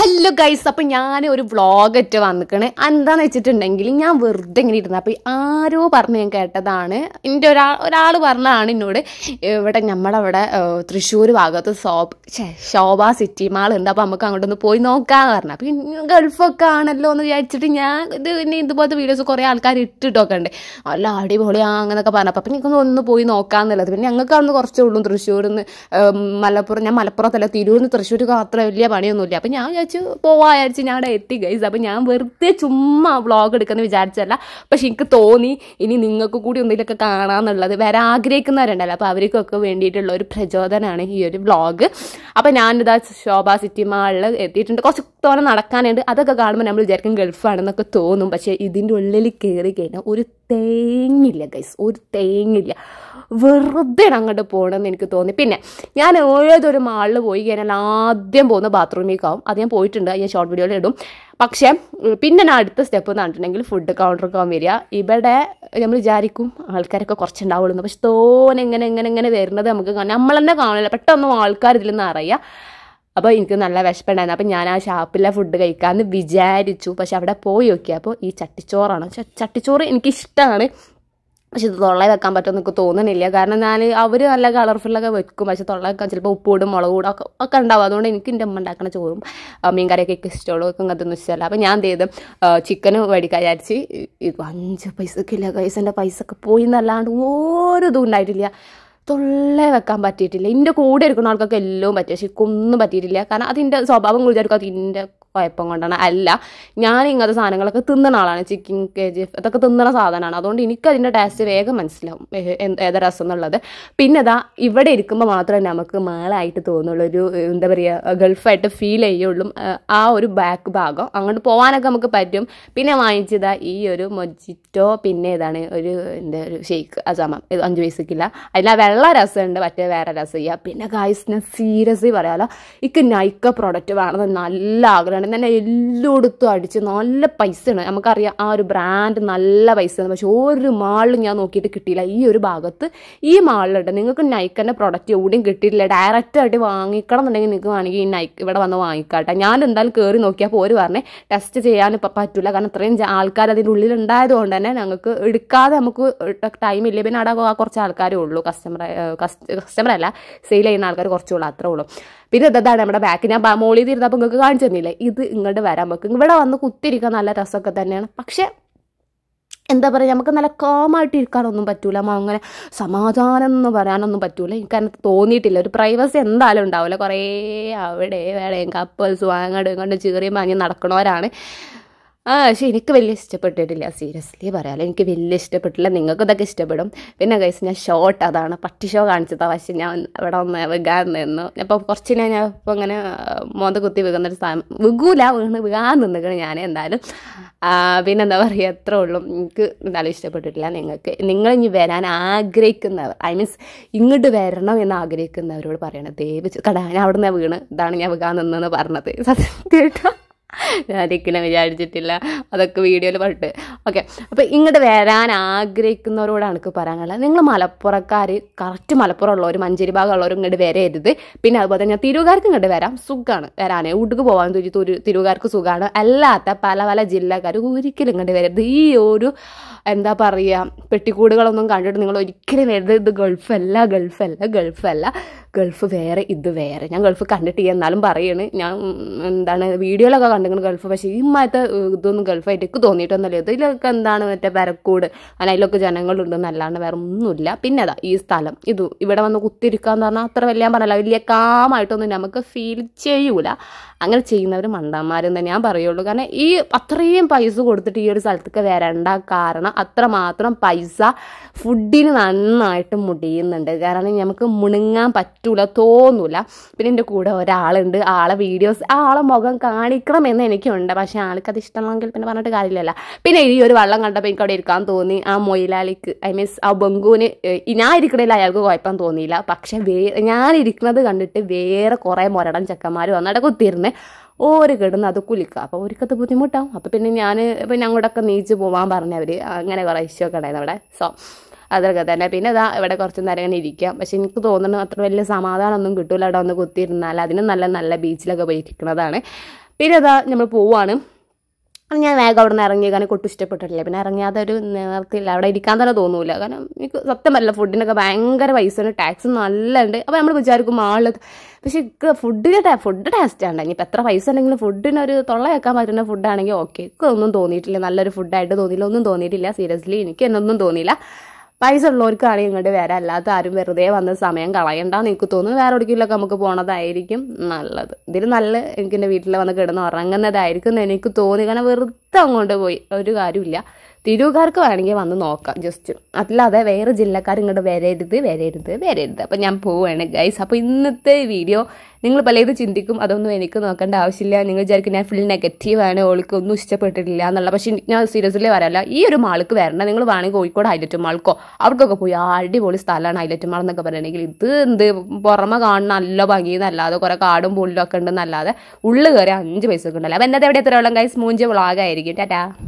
Hello guys അപ്പം ഞാൻ ഒരു വ്ളോഗ് ഇട്ട് വന്നിക്കണ് എന്താന്ന് വെച്ചിട്ടുണ്ടെങ്കിൽ ഞാൻ വെറുതെ ഇങ്ങനെ ഇരുന്നത് അപ്പോൾ ആരോ പറഞ്ഞ് ഞാൻ കേട്ടതാണ് എൻ്റെ ഒരാൾ ഒരാൾ പറഞ്ഞതാണ് എന്നോട് ഇവിടെ നമ്മുടെ അവിടെ തൃശ്ശൂർ ഭാഗത്ത് സോബ് ഛെ, ശോഭ സിറ്റി മാൾ ഉണ്ട് അപ്പോൾ നമുക്ക് അങ്ങോട്ടൊന്ന് പോയി നോക്കാന്ന് പറഞ്ഞു അപ്പോൾ ഗൾഫൊക്കെ ആണല്ലോ എന്ന് വിചാരിച്ചിട്ട് ഞാൻ ഇത് പിന്നെ ഇതുപോലത്തെ വീഡിയോസ് കുറേ ആൾക്കാർ ഇട്ടിട്ടൊക്കെ ഉണ്ട് അല്ല അടിപൊളിയാ അങ്ങനെയൊക്കെ പറഞ്ഞപ്പോൾ അപ്പം എനിക്കൊന്ന് ഒന്ന് പോയി നോക്കാന്നുള്ളത് പിന്നെ ഞങ്ങൾക്ക് അന്ന് കുറച്ചേ ഉള്ളൂ തൃശ്ശൂരിൽ നിന്ന് മലപ്പുറം ഞാൻ മലപ്പുറത്തല്ല തിരൂരിൽ തൃശ്ശൂർ അത്ര വലിയ പണിയൊന്നുമില്ല അപ്പം ഞാൻ വിചാരിച്ചു പോവാ വിചാരിച്ച് ഞാൻ അവിടെ എത്തി ഗൈസ് അപ്പം ഞാൻ വെറുതെ ചുമ്മാ വ്ളോഗ് എടുക്കുന്ന വിചാരിച്ചല്ല പക്ഷെ എനിക്ക് തോന്നി ഇനി നിങ്ങൾക്ക് കൂടി എന്തെങ്കിലുമൊക്കെ കാണാമെന്നുള്ളത് വരാൻ ആഗ്രഹിക്കുന്നവരുണ്ടല്ലോ അപ്പോൾ അവർക്കൊക്കെ വേണ്ടിയിട്ടുള്ള ഒരു പ്രചോദനമാണ് ഈ ഒരു വ്ളോഗ് അപ്പം ഞാനിതാ ശോഭ സിറ്റി മാളിൽ എത്തിയിട്ടുണ്ട് കുറച്ച് തോനെ നടക്കാനുണ്ട് അതൊക്കെ കാണുമ്പോൾ നമ്മൾ വിചാരിക്കും ഗൾഫാണെന്നൊക്കെ തോന്നും പക്ഷേ ഇതിൻ്റെ ഉള്ളിൽ കയറി കഴിഞ്ഞാൽ ഒരു തേങ്ങില്ല ഗൈസ് ഒരു തേങ്ങില്ല വെറുതെ അങ്ങോട്ട് പോകണമെന്ന് എനിക്ക് തോന്നി പിന്നെ ഞാൻ ഏതൊരു മാളിൽ പോയി കഴിഞ്ഞാൽ ആദ്യം പോകുന്ന ബാത്റൂമിലേക്കാവും അത് ഞാൻ പോയിട്ടുണ്ട് അത് ഞാൻ ഷോർട്ട് വീഡിയോയിൽ ഇടും പക്ഷേ ഉം, പിന്നെ ഞാൻ അടുത്ത സ്റ്റെപ്പ് എന്ന് പറഞ്ഞിട്ടുണ്ടെങ്കിൽ ഫുഡ് കൗണ്ടറൊക്കെ ആവും വരിക ഇവിടെ നമ്മൾ വിചാരിക്കും ആൾക്കാരൊക്കെ കുറച്ചുണ്ടാവുള്ളൂ എന്ന്. പക്ഷെ തോനെ എങ്ങനെ എങ്ങനെ എങ്ങനെ വരുന്നത് നമുക്ക് കാണാം നമ്മൾ തന്നെ കാണില്ല പെട്ടെന്ന് ആൾക്കാർ ഇതിൽ നിന്ന് അറിയാം അപ്പോൾ എനിക്ക് നല്ല വിശപ്പുണ്ടായിരുന്നു അപ്പോൾ ഞാൻ ആ ഷാപ്പിലെ ഫുഡ് കഴിക്കാമെന്ന് വിചാരിച്ചു പക്ഷെ അവിടെ പോയി നോക്കിയപ്പോൾ ഈ ചട്ടിച്ചോറാണ് ച- ചട്ടിച്ചോറ് എനിക്കിഷ്ടമാണ് പക്ഷെ ഇത് തൊള്ള വെക്കാൻ പറ്റുമെന്ന് എനിക്ക് തോന്നണില്ല കാരണം ഞാൻ അവർ നല്ല കളർഫുള്ളൊക്കെ വെക്കും പക്ഷെ തൊള്ള വെക്കാൻ ചിലപ്പോൾ ഉപ്പൂടും മുളക് കൂടും ഒക്കെ ഒക്കെ ഉണ്ടാവും അതുകൊണ്ട് എനിക്ക് എൻ്റെ അമ്മ ഉണ്ടാക്കുന്ന ചോറും ആ, മീൻ കറിയൊക്കെ എനിക്ക് ഇഷ്ടമുള്ളൂ ഒക്കെ അങ്ങനത്തെ ഇഷ്ടമല്ല അപ്പോൾ ഞാൻ എന്ത് ചെയ്ത് ചിക്കന് മേടിക്കാൻ വിചാരിച്ച് ഇത് അഞ്ച് പൈസക്കില്ല കൈസൻ്റെ പൈസ ഒക്കെ പോയി എന്നല്ലാണ്ട് ഒരു ഇതും ഉണ്ടായിട്ടില്ല തൊള്ള വെക്കാൻ പറ്റിയിട്ടില്ല എൻ്റെ കൂടെ ഇരിക്കുന്ന ആൾക്കൊക്കെ എല്ലാം പറ്റും പക്ഷെ എനിക്കൊന്നും പറ്റിയിട്ടില്ല കാരണം അതിൻ്റെ സ്വഭാവം വിചാരിക്കും അതിൻ്റെ കുഴപ്പം കൊണ്ടാണ് അല്ല ഞാൻ ഇങ്ങനത്തെ സാധനങ്ങളൊക്കെ തിന്നുന്ന ആളാണ് ചിക്കൻ കെ ജി എഫ് അതൊക്കെ തിന്നുന്ന സാധനമാണ് അതുകൊണ്ട് എനിക്ക് അതിൻ്റെ ടേസ്റ്റ് വേഗം മനസ്സിലാവും ഏ- എന്ത് ഏതാ രസം എന്നുള്ളത് പിന്നെ ഇതാ ഇവിടെ ഇരിക്കുമ്പോൾ മാത്രമേ നമുക്ക് മേളായിട്ട് തോന്നുള്ളൂ ഒരു ഏ, എന്താ പറയുക ഗൾഫായിട്ട് ഫീൽ ചെയ്യുള്ളൂ ഏ, ആ ഒരു ബാക്ക് ഭാഗം അങ്ങോട്ട് പോകാനൊക്കെ നമുക്ക് പറ്റും പിന്നെ വാങ്ങിച്ചതാ ഈ ഒരു മൊജിറ്റോ പിന്നെ ഇതാണ് ഒരു എന്താ ഒരു ഷെയ്ക്ക് അസാമ ഇത് അഞ്ച് പൈസക്കില്ല അതിൽ ആ വെള്ള രസമുണ്ട് മറ്റേ വേറെ രസമില്ല പിന്നെ ഗായ്സ് ഞാൻ സീരിയസ്ലി പറയാലോ എനിക്ക് നൈക്ക പ്രോഡക്റ്റ് വേണമെന്ന് നല്ല ആഗ്രഹമാണ് തന്നെ എല്ലായിടത്തും അടിച്ച് നല്ല പൈസയാണ് നമുക്കറിയാം ആ ഒരു ബ്രാൻഡ് നല്ല പൈസയാണ് പക്ഷെ ഒരു മാളിലും ഞാൻ നോക്കിയിട്ട് കിട്ടിയില്ല ഈ ഒരു ഭാഗത്ത് ഈ മാളിലുണ്ട് നിങ്ങൾക്ക് നൈക്കൻ്റെ പ്രോഡക്റ്റ് എവിടെയും കിട്ടിയിട്ടില്ല ഡയറക്റ്റ് ആയിട്ട് വാങ്ങിക്കണം എന്നുണ്ടെങ്കിൽ നിങ്ങൾക്ക് വേണമെങ്കിൽ ഈ നൈക്ക് ഇവിടെ വന്ന് വാങ്ങിക്കാട്ടെ ഞാൻ എന്തായാലും കയറി നോക്കിയപ്പോൾ ഒരു പറഞ്ഞേ ടെസ്റ്റ് ചെയ്യാൻ ഇപ്പം പറ്റില്ല കാരണം ഇത്രയും ജ- ആൾക്കാർ അതിൻ്റെ ഉള്ളിൽ ഉണ്ടായതുകൊണ്ട് തന്നെ ഞങ്ങൾക്ക് എടുക്കാതെ നമുക്ക് ടൈം ഇല്ല പിന്നെ അവിടെ ആ കുറച്ച് ആൾക്കാരേ ഉള്ളൂ കസ്റ്റമർ കസ്റ്റമർ അല്ല സെയിൽ ചെയ്യുന്ന ആൾക്കാർ കുറച്ചുള്ളൂ അത്രേ ഉള്ളൂ പിന്നെ ഇതാണ് നമ്മുടെ ബാക്ക് ഞാൻ ബ- മോളിൽ ഇരുന്നപ്പോൾ നിങ്ങൾക്ക് കാണിച്ചു തന്നില്ലേ ഇത് ഇങ്ങോട്ട് വരാൻ വെക്കും ഇവിടെ വന്ന് കുത്തിരിക്കാൻ നല്ല രസമൊക്കെ തന്നെയാണ് പക്ഷേ എന്താ പറയുക നമുക്ക് നല്ല കാമായിട്ട് ഇരിക്കാനൊന്നും പറ്റൂല മ- അങ്ങനെ സമാധാനം എന്ന് പറയാനൊന്നും പറ്റൂല എനിക്ക് അങ്ങനെ തോന്നിയിട്ടില്ല ഒരു പ്രൈവസി എന്തായാലും ഉണ്ടാവില്ല കുറേ അവിടെ വേടയും കപ്പിൾസും അങ്ങോട്ടും ഇങ്ങോട്ടും ചീറിയും മാങ്ങി നടക്കണവരാണ് ആ പക്ഷെ എനിക്ക് വലിയ ഇഷ്ടപ്പെട്ടിട്ടില്ല സീരിയസ്ലി പറയാലോ എനിക്ക് വലിയ ഇഷ്ടപ്പെട്ടില്ല നിങ്ങൾക്ക് ഇതൊക്കെ ഇഷ്ടപ്പെടും പിന്നെ കഴിച്ച് ഞാൻ ഷോർട്ട് അതാണ് പട്ടി ഷോ കാണിച്ചതാണ് പക്ഷെ ഞാൻ ഇവിടെ ഒന്ന് വികാൻ നിന്നു അപ്പോൾ കുറച്ച് ഞാൻ ഇപ്പോൾ ഇങ്ങനെ മോന്ത കുത്തി വീകുന്നൊരു സാധനം വികൂല വീണ് വികാൻ നിന്നിക്കണ് ഞാൻ എന്തായാലും ആ, പിന്നെന്താ പറയുക എത്ര ഉള്ളൂ എനിക്ക് എന്തായാലും ഇഷ്ടപ്പെട്ടിട്ടില്ല നിങ്ങൾക്ക് നിങ്ങൾ ഇനി വരാൻ ആഗ്രഹിക്കുന്നവർ ഐ മീൻസ് ഇങ്ങോട്ട് വരണം എന്ന് ആഗ്രഹിക്കുന്നവരോട് പറയണം ദയവ് ചെയ്ത് കടാ ഞാൻ അവിടെ നിന്ന് വീണ് ഇതാണ് ഞാൻ വികാൻ നിന്നെന്ന് പറഞ്ഞത് സത്യമായിട്ടോ ഞാൻ ഒരിക്കലും വിചാരിച്ചിട്ടില്ല അതൊക്കെ വീഡിയോയിൽ പറഞ്ഞിട്ട് ഓക്കെ അപ്പോൾ ഇങ്ങോട്ട് വരാൻ ആഗ്രഹിക്കുന്നവരോടാണ് എനിക്ക് പറയാനുള്ളത് നിങ്ങൾ മലപ്പുറക്കാർ കറക്റ്റ് മലപ്പുറം ഉള്ളവർ മഞ്ചേരി ഭാഗമുള്ളവർ ഇങ്ങോട്ട് വരരുത് പിന്നെ അതുപോലെ തന്നെ തിരുവുകാർക്ക് ഇങ്ങോട്ട് വരാം സുഖമാണ് വരാനേ വീട്ടിക്ക് പോകാൻ തുരി തുരു തിരുവുകാർക്ക് സുഖമാണ് അല്ലാത്ത പല പല ജില്ലക്കാർ ഒരിക്കലും ഇങ്ങോട്ട് വരരുത് ഈ ഒരു എന്താ പറയുക പെട്ടിക്കൂടുകളൊന്നും കണ്ടിട്ട് നിങ്ങൾ ഒരിക്കലും വരരുത് ഇത് ഗൾഫല്ല ഗൾഫല്ല ഗൾഫല്ല ഗൾഫ് വേറെ ഇത് വേറെ ഞാൻ ഗൾഫ് കണ്ടിട്ടില്ല എന്നാലും പറയാണ് ഞാൻ ഉം, എന്താണ് വീഡിയോയിലൊക്കെ കണ്ടിരിക്കുന്നത് ഗൾഫ് പക്ഷേ ഈ മാറ്റത്തെ ഇതൊന്നും ഗൾഫായിട്ട് എനിക്ക് തോന്നിയിട്ടൊന്നുമില്ല ഇതിലൊക്കെ എന്താണ് മറ്റേ പരക്കൂട് അങ്ങനെ അതിലൊക്കെ ജനങ്ങളുണ്ടെന്നല്ലാണ്ട് വേറെ ഒന്നുമില്ല പിന്നെ അതാ ഈ സ്ഥലം ഇത് ഇവിടെ വന്ന് കുത്തിരിക്കാന്ന് പറഞ്ഞാൽ അത്ര വലിയ ഞാൻ പറഞ്ഞല്ല വലിയ കാമായിട്ടൊന്നും നമുക്ക് ഫീൽ ചെയ്യൂല അങ്ങനെ ചെയ്യുന്നവർ മണ്ടന്മാരെന്ന് ഞാൻ പറയുള്ളൂ കാരണം ഈ അത്രയും പൈസ കൊടുത്തിട്ട് ഈ ഒരു സ്ഥലത്തേക്ക് വരേണ്ട കാരണം അത്രമാത്രം പൈസ ഫുഡിന് നന്നായിട്ട് മുടിയുന്നുണ്ട് കാരണം നമുക്ക് മുണുങ്ങാൻ പറ്റൂല തോന്നൂല പിന്നെ എൻ്റെ കൂടെ ഒരാളുണ്ട് ആളെ വീഡിയോസ് ആ ആളെ മുഖം കാണിക്കണമെന്ന് എനിക്കുണ്ട് പക്ഷേ ആൾക്കത് ഇഷ്ടമാണെങ്കിൽ പിന്നെ പറഞ്ഞിട്ട് കാര്യമില്ലല്ലോ പിന്നെ ഈ ഒരു വെള്ളം കണ്ടപ്പോൾ എനിക്ക് അവിടെ ഇരിക്കാൻ തോന്നി ആ മൊയിലാളിക്ക് ഐ മീൻസ് ആ ബംഗുവിന് ഏഹ് ഞാൻ ഇരിക്കണതിൽ അയാൾക്ക് കുഴപ്പം തോന്നിയില്ല പക്ഷെ വേ ഞാൻ ഇരിക്കുന്നത് കണ്ടിട്ട് വേറെ കുറേ മുരടൻ ചെക്കന്മാർ വന്നിട്ട് കുത്തിയിരുന്ന് ഓര് കിടന്ന് അത് കുലിക്കുക അപ്പോൾ ഓർക്കത് ബുദ്ധിമുട്ടാവും അപ്പോൾ പിന്നെ ഞാൻ പിന്നെ അങ്ങോട്ടൊക്കെ നീച്ച് പോവാൻ പറഞ്ഞവർ അങ്ങനെ കുറേ ഇഷ്യൂ ഒക്കെ ഉണ്ടായിരുന്നു അവിടെ സോ അതൊക്കെ തന്നെ പിന്നെ ഇതാ ഇവിടെ കുറച്ച് നേരം ഇങ്ങനെ ഇരിക്കാം പക്ഷെ എനിക്ക് തോന്നുന്നു അത്ര വലിയ സമാധാനമൊന്നും കിട്ടൂല അവിടെ ഒന്ന് കുത്തിയിരുന്നാൽ അതിനും നല്ല നല്ല ബീച്ചിലൊക്കെ പോയി ഇരിക്കുന്നതാണ് പിന്നെ അതാ നമ്മൾ പോവാണ് അത് ഞാൻ വേഗം അവിടെ നിന്ന് ഇറങ്ങി കാരണം കൊട്ടും ഇഷ്ടപ്പെട്ടിട്ടില്ല പിന്നെ ഇറങ്ങിയാതെ ഒരു നേരത്തില്ല അവിടെ ഇരിക്കാൻ തന്നെ തോന്നൂല കാരണം എനിക്ക് സത്യം പറ്റില്ല ഫുഡിനൊക്കെ ഭയങ്കര പൈസ ടാക്സ് നല്ല ഉണ്ട് അപ്പോൾ നമ്മൾ വിചാരിക്കും ആള് പക്ഷേ ഇക്ക് ഫുഡിന് ടേ ഫുഡ് ടേസ്റ്റ് ആണ് ഇനിയിപ്പോൾ എത്ര പൈസ ഉണ്ടെങ്കിലും ഫുഡിന് ഒരു തൊള്ള വെക്കാൻ പറ്റുന്ന ഫുഡാണെങ്കിൽ ഓക്കെ എനിക്ക് ഒന്നും തോന്നിയിട്ടില്ല നല്ലൊരു ഫുഡായിട്ട് തോന്നിയില്ല ഒന്നും തോന്നിയിട്ടില്ല സീരിയസ്ലി എനിക്ക് എന്നൊന്നും തോന്നിയില്ല പൈസ ഉള്ളവർക്കാണെങ്കിൽ ഇങ്ങോട്ട് വരാം അല്ലാത്ത ആരും വെറുതെ വന്ന് സമയം കളയണ്ടെന്ന് എനിക്ക് തോന്നുന്നു വേറെ എവിടേക്കെങ്കിലൊക്കെ നമുക്ക് പോണതായിരിക്കും നല്ലത് ഇതിൽ നല്ല എനിക്ക് എൻ്റെ വീട്ടിൽ വന്ന് കിടന്ന് ഉറങ്ങുന്നതായിരിക്കും എന്ന് എനിക്ക് തോന്നി കാരണം വെറുതെ അങ്ങോട്ട് പോയി ഒരു കാര്യമില്ല തിരൂക്കാർക്ക് വേണമെങ്കിൽ വന്ന് നോക്കാം ജസ്റ്റ് അല്ലാതെ വേറെ ജില്ലക്കാർ ഇങ്ങോട്ട് വരരുത് വരരുത് വരരുത് അപ്പം ഞാൻ പോവുകയാണ് ഗൈസ് അപ്പോൾ ഇന്നത്തെ വീഡിയോ നിങ്ങൾ പലത് ചിന്തിക്കും അതൊന്നും എനിക്ക് നോക്കേണ്ട ആവശ്യമില്ല നിങ്ങൾ വിചാരിക്കും ഞാൻ ഫുൾ നെഗറ്റീവാണ് ഓൾക്ക് ഒന്നും ഇഷ്ടപ്പെട്ടിട്ടില്ല എന്നുള്ള പക്ഷേ ഞാൻ സീരിയസ്ലി പറയല്ല ഈ ഒരു മാൾക്ക് വരണം നിങ്ങൾ വേണമെങ്കിൽ കോഴിക്കോട് ഹൈലൈറ്റ് മാൾക്കോ അവർക്കൊക്കെ പോയി ആ അടിപൊളി സ്ഥലമാണ് ഹൈലൈറ്റ് മാൾ എന്നൊക്കെ പറയണമെങ്കിൽ ഇത് എന്ത് പുറമെ കാണുന്ന നല്ല ഭംഗിയെന്നല്ലാതെ കുറേ കാടും പുല്ലും ഒക്കെ ഉണ്ടെന്നല്ലാതെ ഉള്ളു കയറി അഞ്ച് പൈസ ഒക്കെ ഉണ്ടല്ലോ അപ്പം എൻ്റെ എവിടെ എത്ര വെള്ളം ഗൈസ് മൂഞ്ച് വ്ളോഗായിരിക്കും ടാറ്റാ